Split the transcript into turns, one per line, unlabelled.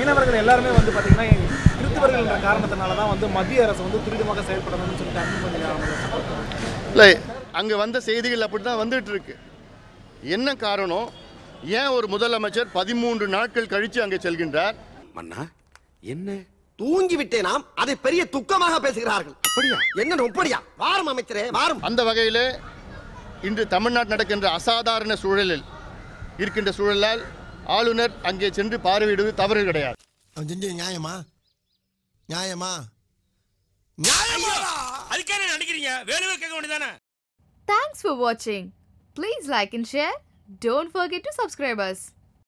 மீனவர்கள் எல்லாருமே வந்து பார்த்தீங்கன்னா கிறிஸ்தவர்கள் என்ற காரணத்தினால தான் வந்து மத்திய அரசு வந்து துரிதமாக செயல்படணும்னு சொல்லிட்டு அன்புமணி ராமதாஸ்
இல்லை அங்கே வந்த செய்திகள் அப்படி தான் வந்துட்டு இருக்கு என்ன காரணம் ஏன் ஒரு முதலமைச்சர் பதிமூன்று நாட்கள் கழித்து அங்கே செல்கின்றார்
மன்னா என்ன
தூங்கி விட்டேனாம் அதை பெரிய துக்கமாக பேசுகிறார்கள் அப்படியா என்ன அப்படியா வாரும் அமைச்சரே வாரும்
அந்த வகையில் இன்று தமிழ்நாடு நடக்கின்ற அசாதாரண சூழலில் இருக்கின்ற சூழலால் ஆளுநர் அங்கே சென்று பார்வையிடுவது தவறு கிடையாது
அவன் செஞ்சது நியாயமா நியாயமா
அதுக்கே நடிக்கிறீங்க வேணுவே கேட்க வேண்டியதானே
Thanks for watching. Please like and share. Don't forget to subscribe us.